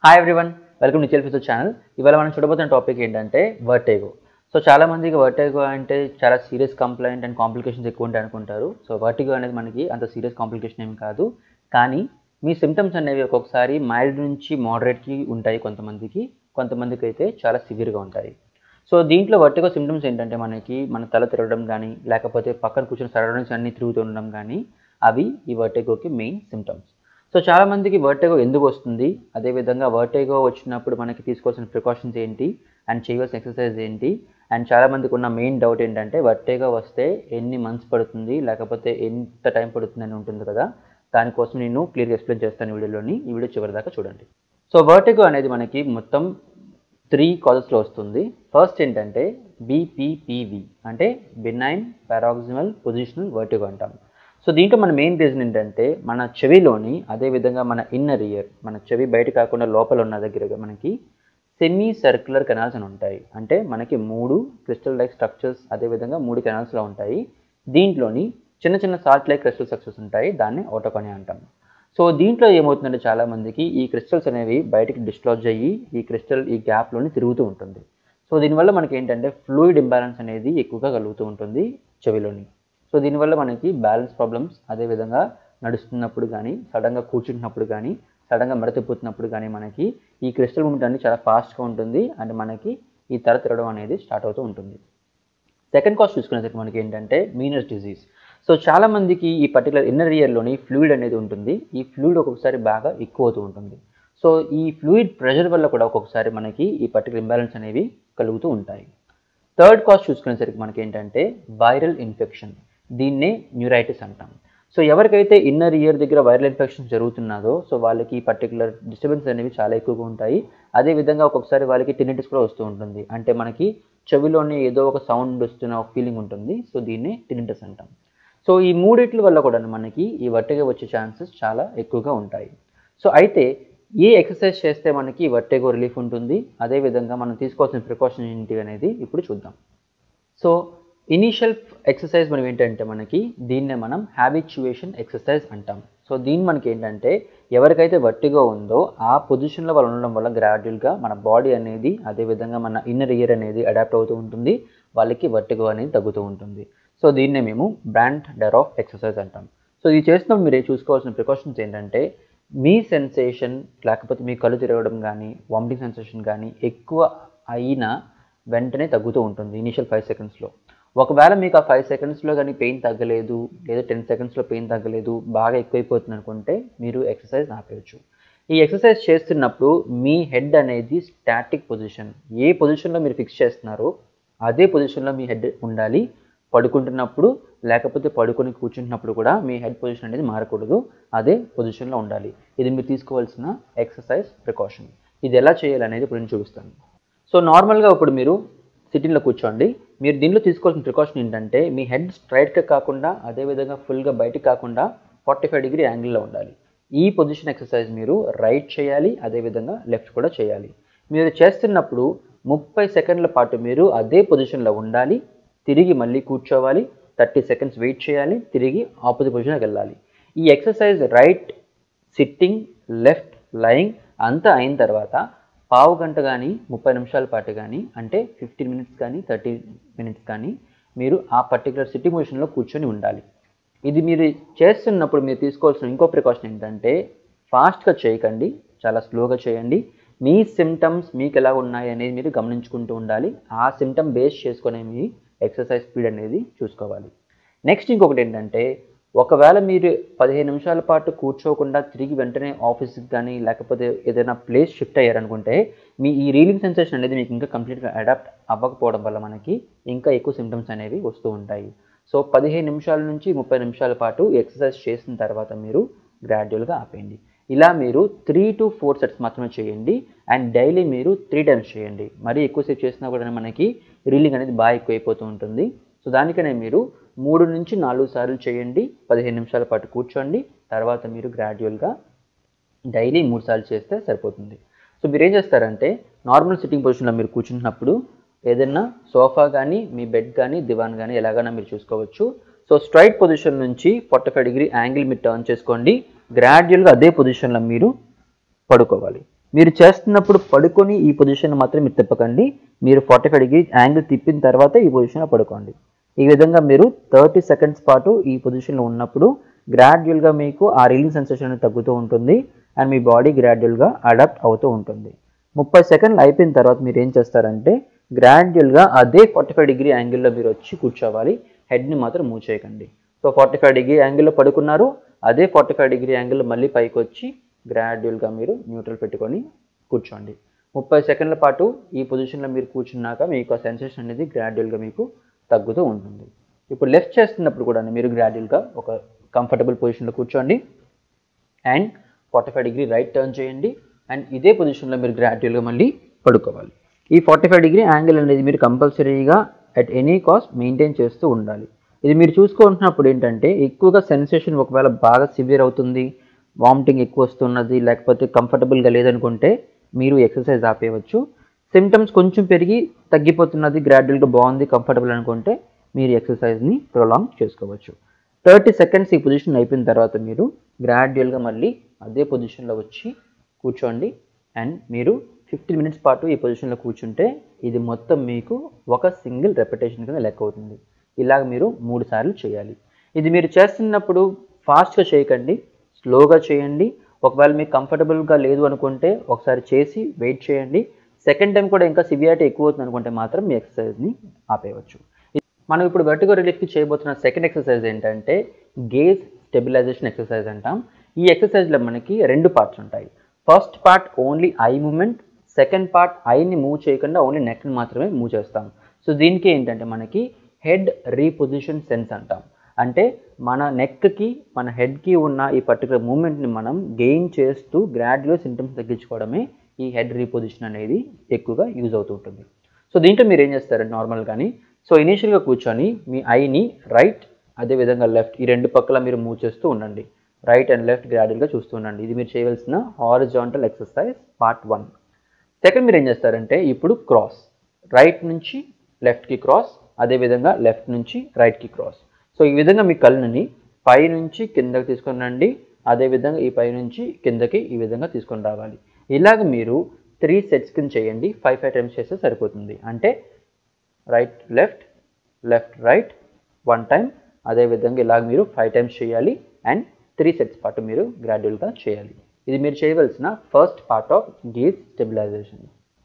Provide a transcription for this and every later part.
hi everyone welcome to physics channel ఇవాళ మనం చూడబోతున్న topic ఏంటంటే వర్టేగో సో చాలా మందికి వర్టేగో అంటే చాలా సీరియస్ కంప్లైంట్ అండ్ కాంప్లికేషన్స్ ఎక్కువ ఉంటాయి అనుకుంటారు సో వర్టిగో అనేది మనకి అంత సీరియస్ కాంప్లికేషన్ ఏమి కాదు కానీ మీ సిమ్టమ్స్ అనేవి ఒక్కొక్కసారి మైల్డ్ నుంచి మోడరేట్కి ఉంటాయి కొంతమందికి కొంతమందికి అయితే చాలా సివియర్గా ఉంటాయి సో దీంట్లో వర్టిగో సిమ్టమ్స్ ఏంటంటే మనకి మన తల తిరగడం కానీ లేకపోతే పక్కన కూర్చొని సరౌండింగ్స్ అన్నీ తిరుగుతుండడం కానీ అవి ఈ వర్టిగోకి మెయిన్ సిమ్టమ్స్ సో చాలా మందికి వర్టేగో ఎందుకు వస్తుంది అదేవిధంగా వర్టేగో వచ్చినప్పుడు మనకి తీసుకోవాల్సిన ప్రికాషన్స్ ఏంటి అండ్ చేయవలసిన ఎక్సర్సైజ్ ఏంటి అండ్ చాలా మందికి ఉన్న మెయిన్ డౌట్ ఏంటంటే వర్టేగో వస్తే ఎన్ని మంత్స్ పడుతుంది లేకపోతే ఎంత టైం పడుతుంది అని ఉంటుంది కదా దానికోసం నేను క్లియర్గా ఎక్స్ప్లెయిన్ చేస్తాను ఈ వీడియోలోని ఈ వీడియో చివరి దాకా చూడండి సో వర్టిగో అనేది మనకి మొత్తం త్రీ కాజెస్లో వస్తుంది ఫస్ట్ ఏంటంటే బీపీపీవి అంటే బినైన్ పారాక్సిమల్ పొజిషనల్ వర్టిగో అంటాం సో దీంట్లో మన మెయిన్ రీజన్ ఏంటంటే మన చెవిలోని అదేవిధంగా మన ఇన్నర్ ఇయర్ మన చెవి బయట కాకుండా లోపల ఉన్న దగ్గర మనకి సెమీ సర్క్యులర్ కెనాల్స్ అని ఉంటాయి అంటే మనకి మూడు క్రిస్టల్ లైక్ స్ట్రక్చర్స్ అదేవిధంగా మూడు కెనాల్స్లో ఉంటాయి దీంట్లోని చిన్న చిన్న సాల్ట్ లైక్ క్రిస్టల్ స్ట్రక్చర్స్ ఉంటాయి దాన్ని ఓటోకొని అంటాం సో దీంట్లో ఏమవుతుందంటే చాలామందికి ఈ క్రిస్టల్స్ అనేవి బయటికి డిస్లాజ్ అయ్యి ఈ క్రిస్టల్ ఈ గ్యాప్లోని తిరుగుతూ ఉంటుంది సో దీనివల్ల మనకి ఏంటంటే ఫ్లూయిడ్ ఇంబ్యాలెన్స్ అనేది ఎక్కువగా కలుగుతూ ఉంటుంది చెవిలోని సో దీనివల్ల మనకి బ్యాలెన్స్ ప్రాబ్లమ్స్ అదేవిధంగా నడుస్తున్నప్పుడు కానీ సడన్గా కూర్చుంటున్నప్పుడు కానీ సడన్గా మడతిపోతున్నప్పుడు కానీ మనకి ఈ క్రిస్టల్ మూమెంట్ అనేది చాలా ఫాస్ట్గా ఉంటుంది అండ్ మనకి ఈ తల తిరగడం అనేది స్టార్ట్ అవుతూ ఉంటుంది సెకండ్ కాస్ట్ చూసుకునేసరికి మనకి ఏంటంటే మీనస్ డిజీజ్ సో చాలా మందికి ఈ పర్టికులర్ ఇన్నర్ ఇయర్లోని ఫ్లూయిడ్ అనేది ఉంటుంది ఈ ఫ్లూయిడ్ ఒక్కొక్కసారి బాగా ఎక్కువ అవుతూ ఉంటుంది సో ఈ ఫ్లూయిడ్ ప్రెషర్ వల్ల కూడా ఒక్కొక్కసారి మనకి ఈ పర్టికులర్ ఇంబ్యాలెన్స్ అనేవి కలుగుతూ ఉంటాయి థర్డ్ కాస్ట్ చూసుకునేసరికి మనకి ఏంటంటే వైరల్ ఇన్ఫెక్షన్ దీన్నే న్యూరైటిస్ అంటాం సో ఎవరికైతే ఇన్నర్ ఇయర్ దగ్గర వైరల్ ఇన్ఫెక్షన్ జరుగుతున్నదో సో వాళ్ళకి ఈ పర్టికులర్ డిస్టర్బెన్స్ అనేవి చాలా ఎక్కువగా ఉంటాయి అదేవిధంగా ఒక్కొక్కసారి వాళ్ళకి టెనిటిస్ కూడా వస్తూ ఉంటుంది అంటే మనకి చెవిలోనే ఏదో ఒక సౌండ్ వస్తున్న ఒక ఫీలింగ్ ఉంటుంది సో దీన్నే టెనిటిస్ అంటాం సో ఈ మూడిట్ల వల్ల కూడా మనకి ఈ వట్టెగా వచ్చే ఛాన్సెస్ చాలా ఎక్కువగా ఉంటాయి సో అయితే ఏ ఎక్సర్సైజ్ చేస్తే మనకి వట్టెగో రిలీఫ్ ఉంటుంది అదేవిధంగా మనం తీసుకోవాల్సిన ప్రికాషన్ ఏంటి అనేది ఇప్పుడు చూద్దాం సో ఇనీషియల్ ఎక్సర్సైజ్ మనం ఏంటంటే మనకి దీన్నే మనం హ్యాబిచ్యుయేషన్ ఎక్సర్సైజ్ అంటాం సో దీన్ని మనకి ఏంటంటే ఎవరికైతే వట్టిగా ఉందో ఆ పొజిషన్లో వాళ్ళు ఉండడం వల్ల గ్రాడ్యువల్గా మన బాడీ అనేది అదేవిధంగా మన ఇన్నర్ ఇయర్ అనేది అడాప్ట్ అవుతూ ఉంటుంది వాళ్ళకి వట్టిగో అనేది తగ్గుతూ ఉంటుంది సో దీన్నే మేము బ్రాండ్ డర్ ఆఫ్ ఎక్సర్సైజ్ అంటాం సో ఇది చేసినప్పుడు మీరు చూసుకోవాల్సిన ప్రికాషన్స్ ఏంటంటే మీ సెన్సేషన్ లేకపోతే మీ కళ్ళు తిరగడం కానీ వామిటింగ్ సెన్సేషన్ కానీ ఎక్కువ అయినా వెంటనే తగ్గుతూ ఉంటుంది ఇనీషియల్ ఫైవ్ సెకండ్స్లో ఒకవేళ మీకు ఆ ఫైవ్ సెకండ్స్లో కానీ పెయిన్ తగ్గలేదు లేదా టెన్ సెకండ్స్లో పెయిన్ తగ్గలేదు బాగా ఎక్కువైపోతుంది అనుకుంటే మీరు ఎక్సర్సైజ్ ఆపేయచ్చు ఈ ఎక్సర్సైజ్ చేస్తున్నప్పుడు మీ హెడ్ అనేది స్టాటిక్ పొజిషన్ ఏ పొజిషన్లో మీరు ఫిక్స్ చేస్తున్నారో అదే పొజిషన్లో మీ హెడ్ ఉండాలి పడుకుంటున్నప్పుడు లేకపోతే పడుకొని కూర్చుంటున్నప్పుడు కూడా మీ హెడ్ పొజిషన్ అనేది మారకూడదు అదే పొజిషన్లో ఉండాలి ఇది మీరు తీసుకోవాల్సిన ఎక్సర్సైజ్ ప్రికాషన్ ఇది ఎలా చేయాలనేది ఇప్పుడు నేను చూపిస్తాను సో నార్మల్గా ఇప్పుడు మీరు సిట్టింగ్లో కూర్చోండి మీరు దీనిలో తీసుకోవాల్సిన ప్రికాషన్ ఏంటంటే మీ హెడ్ స్ట్రైట్గా కాకుండా అదేవిధంగా ఫుల్గా బయటకు కాకుండా ఫార్టీ ఫైవ్ డిగ్రీ యాంగిల్లో ఉండాలి ఈ పొజిషన్ ఎక్సర్సైజ్ మీరు రైట్ చేయాలి అదేవిధంగా లెఫ్ట్ కూడా చేయాలి మీరు చేస్తున్నప్పుడు ముప్పై సెకండ్ల పాటు మీరు అదే పొజిషన్లో ఉండాలి తిరిగి మళ్ళీ కూర్చోవాలి థర్టీ సెకండ్స్ వెయిట్ చేయాలి తిరిగి ఆపోజిట్ పొజిషన్కి వెళ్ళాలి ఈ exercise right sitting left lying అంతా అయిన తర్వాత పావు గంట కానీ ముప్పై నిమిషాల పాటు కానీ అంటే ఫిఫ్టీన్ మినిట్స్ కానీ థర్టీ మినిట్స్ కానీ మీరు ఆ పర్టికులర్ సిట్టింగ్ పొజిషన్లో కూర్చొని ఉండాలి ఇది మీరు చేస్తున్నప్పుడు మీరు తీసుకోవాల్సిన ఇంకో ప్రికాషన్ ఏంటంటే ఫాస్ట్గా చేయకండి చాలా స్లోగా చేయండి మీ సిమ్టమ్స్ మీకు ఎలా ఉన్నాయి అనేది మీరు గమనించుకుంటూ ఉండాలి ఆ సిమ్టమ్ బేస్ చేసుకునే మీ ఎక్సర్సైజ్ స్పీడ్ అనేది చూసుకోవాలి నెక్స్ట్ ఇంకొకటి ఏంటంటే ఒకవేళ మీరు పదిహేను నిమిషాల పాటు కూర్చోకుండా తిరిగి వెంటనే ఆఫీస్కి కానీ లేకపోతే ఏదైనా ప్లేస్ షిఫ్ట్ అయ్యారనుకుంటే మీ ఈ రీలింగ్ సెన్సేషన్ అనేది మీకు ఇంకా కంప్లీట్గా అడాప్ట్ అవ్వకపోవడం వల్ల మనకి ఇంకా ఎక్కువ సిమ్టమ్స్ అనేవి వస్తూ ఉంటాయి సో పదిహేను నిమిషాల నుంచి ముప్పై నిమిషాల పాటు ఎక్సర్సైజ్ చేసిన తర్వాత మీరు గ్రాడ్యువల్గా ఆపేయండి ఇలా మీరు త్రీ టు ఫోర్ సెట్స్ మాత్రమే చేయండి అండ్ డైలీ మీరు త్రీ టైమ్స్ చేయండి మరీ ఎక్కువసేపు చేసినా కూడా మనకి రీలింగ్ అనేది బాగా ఎక్కువైపోతూ ఉంటుంది సో దానికనే మీరు మూడు నుంచి నాలుగు సార్లు చేయండి పదిహేను నిమిషాల పాటు కూర్చోండి తర్వాత మీరు గ్రాడ్యువల్గా డైలీ మూడు సార్లు చేస్తే సరిపోతుంది సో మీరు ఏం చేస్తారంటే నార్మల్ సిట్టింగ్ పొజిషన్లో మీరు కూర్చుంటున్నప్పుడు ఏదైనా సోఫా కానీ మీ బెడ్ కానీ దివాన్ కానీ ఎలాగైనా మీరు చూసుకోవచ్చు సో స్ట్రైట్ పొజిషన్ నుంచి ఫార్టీ ఫైవ్ డిగ్రీ యాంగిల్ మీరు టర్న్ చేసుకోండి గ్రాడ్యువల్గా అదే పొజిషన్లో మీరు పడుకోవాలి మీరు చేస్తున్నప్పుడు పడుకొని ఈ పొజిషన్ మాత్రం మీరు తిప్పకండి మీరు ఫార్టీ ఫైవ్ డిగ్రీ యాంగిల్ తిప్పిన తర్వాత ఈ పొజిషన్లో పడుకోండి ఈ విధంగా మీరు థర్టీ సెకండ్స్ పాటు ఈ పొజిషన్లో ఉన్నప్పుడు గ్రాడ్యువల్గా మీకు ఆ రిలీజ్ సెన్సేషన్ అనేది తగ్గుతూ ఉంటుంది అండ్ మీ బాడీ గ్రాడ్యువల్గా అడాప్ట్ అవుతూ ఉంటుంది ముప్పై సెకండ్లు అయిపోయిన తర్వాత మీరు ఏం చేస్తారంటే గ్రాడ్యువల్గా అదే ఫార్టీ ఫైవ్ డిగ్రీ యాంగిల్లో మీరు వచ్చి కూర్చోవాలి హెడ్ని మాత్రం మూవ్ చేయకండి సో ఫార్టీ ఫైవ్ డిగ్రీ యాంగిల్లో పడుకున్నారు అదే ఫార్టీ ఫైవ్ డిగ్రీ యాంగిల్లో మళ్ళీ పైకి వచ్చి గ్రాడ్యువల్గా మీరు న్యూట్రల్ పెట్టుకొని కూర్చోండి ముప్పై సెకండ్ల పాటు ఈ పొజిషన్లో మీరు కూర్చున్నాక మీకు ఆ సెన్సేషన్ అనేది గ్రాడ్యువల్గా మీకు తగ్గుతూ ఉంటుంది ఇప్పుడు లెఫ్ట్ చేస్తున్నప్పుడు కూడా మీరు గ్రాడ్యువల్గా ఒక కంఫర్టబుల్ పొజిషన్లో కూర్చోండి and forty five degree right turn చేయండి అండ్ ఇదే పొజిషన్లో మీరు గ్రాడ్యువల్గా మళ్ళీ పడుకోవాలి ఈ ఫార్టీ ఫైవ్ డిగ్రీ యాంగిల్ అనేది మీరు కంపల్సరీగా అట్ ఎనీ కాస్ట్ మెయింటైన్ చేస్తూ ఉండాలి ఇది మీరు చూసుకుంటున్నప్పుడు ఏంటంటే ఎక్కువగా సెన్సేషన్ ఒకవేళ బాగా సివియర్ అవుతుంది వామిటింగ్ ఎక్కువ వస్తున్నది లేకపోతే కంఫర్టబుల్గా లేదనుకుంటే మీరు ఎక్సర్సైజ్ ఆపేయవచ్చు సిమ్టమ్స్ కొంచెం పెరిగి తగ్గిపోతున్నది గ్రాడ్యువల్గా బాగుంది కంఫర్టబుల్ అనుకుంటే మీరు ఎక్సర్సైజ్ని ప్రొలాంగ్ చేసుకోవచ్చు థర్టీ సెకండ్స్ ఈ పొజిషన్ అయిపోయిన తర్వాత మీరు గ్రాడ్యువల్గా మళ్ళీ అదే పొజిషన్లో వచ్చి కూర్చోండి అండ్ మీరు ఫిఫ్టీన్ మినిట్స్ పాటు ఈ పొజిషన్లో కూర్చుంటే ఇది మొత్తం మీకు ఒక సింగిల్ రెపిటేషన్ కింద లెక్క అవుతుంది ఇలాగ మీరు మూడు సార్లు చేయాలి ఇది మీరు చేస్తున్నప్పుడు ఫాస్ట్గా చేయకండి స్లోగా చేయండి ఒకవేళ మీకు కంఫర్టబుల్గా లేదు అనుకుంటే ఒకసారి చేసి వెయిట్ చేయండి సెకండ్ టైం కూడా ఇంకా సివియారిటీ ఎక్కువ అవుతుంది అనుకుంటే మాత్రం మీ ఎక్సర్సైజ్ని ఆపేయవచ్చు మనం ఇప్పుడు వెర్టిగో రిలీఫ్కి చేయబోతున్న సెకండ్ ఎక్సర్సైజ్ ఏంటంటే గేజ్ స్టెబిలైజేషన్ ఎక్సర్సైజ్ అంటాం ఈ ఎక్సర్సైజ్లో మనకి రెండు పార్ట్స్ ఉంటాయి first part only eye movement second part ఐని మూవ్ చేయకుండా ఓన్లీ నెక్ని మాత్రమే మూవ్ చేస్తాం సో దీనికి ఏంటంటే మనకి హెడ్ రీపొజిషన్ సెన్స్ అంటాం అంటే మన నెక్కి మన హెడ్కి ఉన్న ఈ పర్టికులర్ మూమెంట్ని మనం గెయిన్ చేస్తూ గ్రాడ్యువల్ సింటమ్స్ తగ్గించుకోవడమే ఈ హెడ్ రీపొజిషన్ అనేది ఎక్కువగా యూజ్ అవుతూ ఉంటుంది సో దీంట్లో మీరు ఏం చేస్తారంటే నార్మల్ కానీ సో ఇనీషియల్గా కూర్చొని మీ ఐని రైట్ అదేవిధంగా లెఫ్ట్ ఈ రెండు పక్కల మీరు మూవ్ చేస్తూ ఉండండి రైట్ అండ్ లెఫ్ట్ గ్రాడ్యువల్గా చూస్తూ ఉండండి ఇది మీరు చేయవలసిన horizontal exercise part one second మీరు ఏం చేస్తారంటే ఇప్పుడు క్రాస్ రైట్ నుంచి లెఫ్ట్కి క్రాస్ అదేవిధంగా లెఫ్ట్ నుంచి రైట్కి క్రాస్ సో ఈ విధంగా మీ కళ్ళని పై నుంచి కిందకి తీసుకొని రండి అదేవిధంగా ఈ పై నుంచి కిందకి ఈ విధంగా తీసుకొని రావాలి ఇలాగ మీరు త్రీ సెట్స్ కింద చేయండి ఫైవ్ ఫైవ్ టైమ్స్ చేస్తే సరిపోతుంది అంటే right left left right one time అదేవిధంగా ఇలాగ మీరు ఫైవ్ టైమ్స్ చేయాలి అండ్ త్రీ సెట్స్ పాటు మీరు గ్రాడ్యువల్గా చేయాలి ఇది మీరు చేయవలసిన first part of gaze stabilization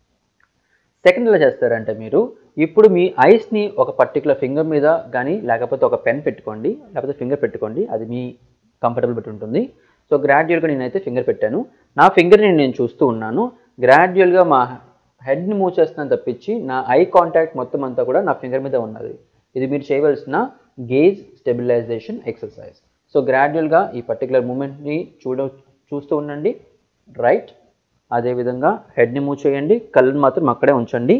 second ఎలా చేస్తారంటే మీరు ఇప్పుడు మీ ఐస్ని ఒక పర్టికులర్ ఫింగర్ మీద కానీ లేకపోతే ఒక పెన్ పెట్టుకోండి లేకపోతే ఫింగర్ పెట్టుకోండి అది మీ కంఫర్టబుల్ పెట్టి ఉంటుంది సో గ్రాడ్యువల్గా నేనైతే ఫింగర్ పెట్టాను నా ఫింగర్ని నేను చూస్తూ ఉన్నాను గ్రాడ్యువల్గా మా హెడ్ని మూవ్ చేస్తున్నాను తప్పించి నా ఐ కాంటాక్ట్ మొత్తం అంతా కూడా నా ఫింగర్ మీద ఉన్నది ఇది మీరు చేయవలసిన గేజ్ స్టెబిలైజేషన్ ఎక్సర్సైజ్ సో గ్రాడ్యువల్గా ఈ పర్టికులర్ మూమెంట్ని చూడ చూస్తూ ఉండండి రైట్ అదేవిధంగా హెడ్ని మూవ్ చేయండి కళ్ళని మాత్రం అక్కడే ఉంచండి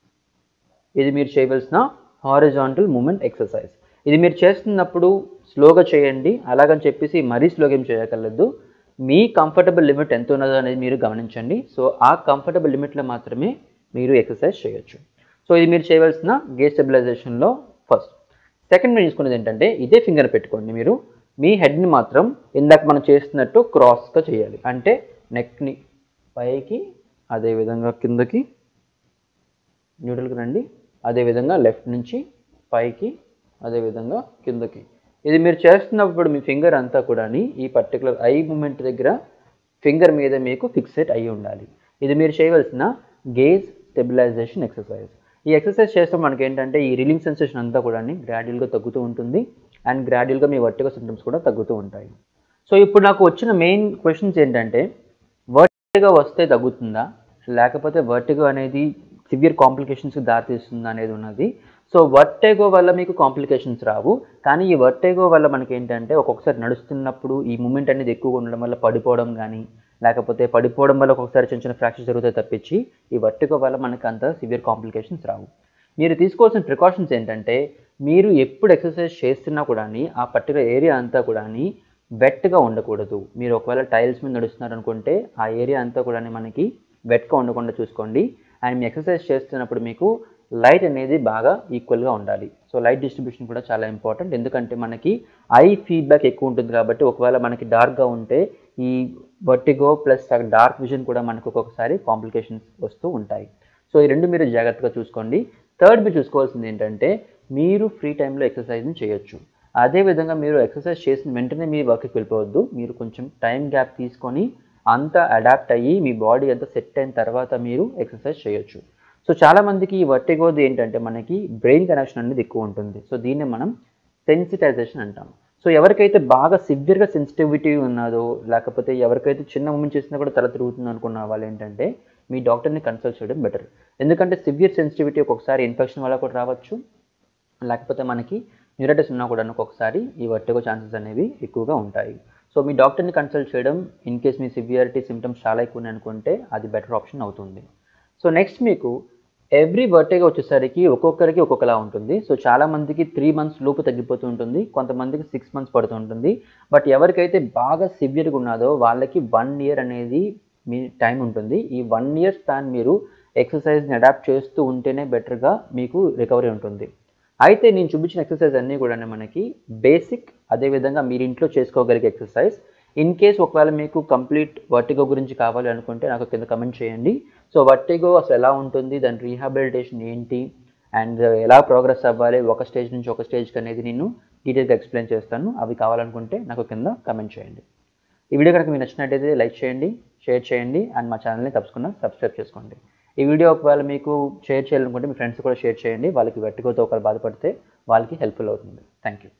ఇది మీరు చేయవలసిన హారిజాంటల్ మూమెంట్ ఎక్సర్సైజ్ ఇది మీరు చేస్తున్నప్పుడు స్లోగా చేయండి అలాగని చెప్పేసి మరీ స్లోగా ఏం చేయగలదు మీ కంఫర్టబుల్ లిమిట్ ఎంత ఉన్నదో అనేది మీరు గమనించండి సో ఆ కంఫర్టబుల్ లిమిట్లో మాత్రమే మీరు ఎక్సర్సైజ్ చేయొచ్చు సో ఇది మీరు చేయవలసిన గేజ్ స్టెబిలైజేషన్లో ఫస్ట్ సెకండ్ మీరు తీసుకునేది ఏంటంటే ఇదే ఫింగర్ పెట్టుకోండి మీరు మీ హెడ్ని మాత్రం ఇందాక మనం చేస్తున్నట్టు క్రాస్గా చేయాలి అంటే నెక్ని పైకి అదేవిధంగా కిందకి న్యూట్రల్కి రండి అదేవిధంగా లెఫ్ట్ నుంచి పైకి అదేవిధంగా కిందకి ఇది మీరు చేస్తున్నప్పుడు మీ ఫింగర్ అంతా కూడా ఈ పర్టికులర్ ఐ మూమెంట్ దగ్గర ఫింగర్ మీద మీకు ఫిక్సెట్ అయి ఉండాలి ఇది మీరు చేయవలసిన గేజ్ స్టెబిలైజేషన్ ఎక్సర్సైజ్ ఈ ఎక్సర్సైజ్ చేస్తే మనకి ఏంటంటే ఈ రిలీఫ్ సెన్సేషన్ అంతా కూడా గ్రాడ్యువల్గా తగ్గుతూ ఉంటుంది అండ్ గ్రాడ్యువల్గా మీ వర్టిగో సిమ్టమ్స్ కూడా తగ్గుతూ ఉంటాయి సో ఇప్పుడు నాకు వచ్చిన మెయిన్ క్వశ్చన్స్ ఏంటంటే వర్టిగో వస్తే తగ్గుతుందా లేకపోతే వర్టిగో అనేది సివియర్ కాంప్లికేషన్స్కి దారితీస్తుందా అనేది ఉన్నది సో వర్టేగో వల్ల మీకు కాంప్లికేషన్స్ రావు కానీ ఈ వర్టేగో వల్ల మనకి ఏంటంటే ఒక్కొక్కసారి నడుస్తున్నప్పుడు ఈ మూమెంట్ అనేది ఎక్కువగా ఉండడం వల్ల పడిపోవడం కానీ లేకపోతే పడిపోవడం వల్ల ఒక్కొక్కసారి చిన్న చిన్న ఫ్రాక్చర్స్ జరుగుతాయి తప్పించి ఈ వర్టిగో వల్ల మనకి అంత సివియర్ కాంప్లికేషన్స్ రావు మీరు తీసుకోవాల్సిన ప్రికాషన్స్ ఏంటంటే మీరు ఎప్పుడు ఎక్సర్సైజ్ చేస్తున్నా కూడా ఆ పర్టికులర్ ఏరియా అంతా కూడా వెట్గా ఉండకూడదు మీరు ఒకవేళ టైల్స్ మీద నడుస్తున్నారు అనుకుంటే ఆ ఏరియా అంతా కూడా మనకి వెట్గా ఉండకుండా చూసుకోండి అండ్ మీ ఎక్సర్సైజ్ చేస్తున్నప్పుడు మీకు లైట్ అనేది బాగా ఈక్వల్గా ఉండాలి సో లైట్ డిస్ట్రిబ్యూషన్ కూడా చాలా ఇంపార్టెంట్ ఎందుకంటే మనకి ఐ ఫీడ్బ్యాక్ ఎక్కువ ఉంటుంది కాబట్టి ఒకవేళ మనకి డార్క్గా ఉంటే ఈ వర్టిగో ప్లస్ డార్క్ విజన్ కూడా మనకు ఒక్కొక్కసారి కాంప్లికేషన్స్ వస్తూ ఉంటాయి సో ఈ రెండు మీరు జాగ్రత్తగా చూసుకోండి థర్డ్ మీరు చూసుకోవాల్సింది ఏంటంటే మీరు ఫ్రీ టైంలో ఎక్సర్సైజ్ని చేయొచ్చు అదేవిధంగా మీరు ఎక్సర్సైజ్ చేసిన వెంటనే మీ వర్క్కి వెళ్ళిపోవద్దు మీరు కొంచెం టైం గ్యాప్ తీసుకొని అంతా అడాప్ట్ అయ్యి మీ బాడీ అంతా సెట్ అయిన తర్వాత మీరు ఎక్సర్సైజ్ చేయొచ్చు సో చాలామందికి ఈ వర్టిగోది ఏంటంటే మనకి బ్రెయిన్ కనెక్షన్ అనేది ఎక్కువ ఉంటుంది సో దీన్ని మనం సెన్సిటైజేషన్ అంటాం సో ఎవరికైతే బాగా సివియర్గా సెన్సిటివిటీ ఉన్నదో లేకపోతే ఎవరికైతే చిన్న మూమెంట్ చేసినా కూడా తల తిరుగుతుంది అనుకున్న వాళ్ళు ఏంటంటే మీ డాక్టర్ని కన్సల్ట్ చేయడం బెటర్ ఎందుకంటే సివియర్ సెన్సిటివిటీ ఒక్కొక్కసారి ఇన్ఫెక్షన్ వల్ల కూడా రావచ్చు లేకపోతే మనకి న్యూరైటిస్ ఉన్నా కూడా ఒక్కొక్కసారి ఈ వర్టిగో ఛాన్సెస్ అనేవి ఎక్కువగా ఉంటాయి సో మీ డాక్టర్ని కన్సల్ట్ చేయడం ఇన్ కేస్ మీ సివియారిటీ సిమ్టమ్స్ చాలా ఎక్కువ ఉన్నాయి అనుకుంటే అది బెటర్ ఆప్షన్ అవుతుంది సో నెక్స్ట్ మీకు ఎవ్రీ వర్టిగో వచ్చేసరికి ఒక్కొక్కరికి ఒక్కొక్కలా ఉంటుంది సో చాలా మందికి త్రీ మంత్స్ లోపు తగ్గిపోతూ ఉంటుంది కొంతమందికి సిక్స్ మంత్స్ పడుతూ ఉంటుంది బట్ ఎవరికైతే బాగా సివియర్గా ఉన్నదో వాళ్ళకి వన్ ఇయర్ అనేది మీ టైం ఉంటుంది ఈ వన్ ఇయర్ స్పాన్ మీరు ఎక్సర్సైజ్ని అడాప్ట్ చేస్తూ ఉంటేనే బెటర్గా మీకు రికవరీ ఉంటుంది అయితే నేను చూపించిన ఎక్సర్సైజ్ అన్నీ కూడా మనకి బేసిక్ అదేవిధంగా మీరు ఇంట్లో చేసుకోగలిగే ఎక్సర్సైజ్ ఇన్ కేస్ ఒకవేళ మీకు కంప్లీట్ వర్టిగో గురించి కావాలి అనుకుంటే నాకు కింద కమెంట్ చేయండి సో వర్టిగో అసలు ఎలా ఉంటుంది దాని రీహాబిలిటేషన్ ఏంటి అండ్ ఎలా ప్రోగ్రెస్ అవ్వాలి ఒక స్టేజ్ నుంచి ఒక స్టేజ్కి అనేది నేను డీటెయిల్గా ఎక్స్ప్లెయిన్ చేస్తాను అవి కావాలనుకుంటే నాకు కింద కమెంట్ చేయండి ఈ వీడియో కనుక మీకు నచ్చినట్టయితే లైక్ చేయండి షేర్ చేయండి అండ్ మా ఛానల్ని తప్పకుండా సబ్స్క్రైబ్ చేసుకోండి ఈ వీడియో ఒకవేళ మీకు షేర్ చేయాలనుకుంటే మీ ఫ్రెండ్స్ కూడా షేర్ చేయండి వాళ్ళకి వెట్టుకోతో ఒకరు బాధపడితే వాళ్ళకి హెల్ప్ఫుల్ అవుతుంది థ్యాంక్ యూ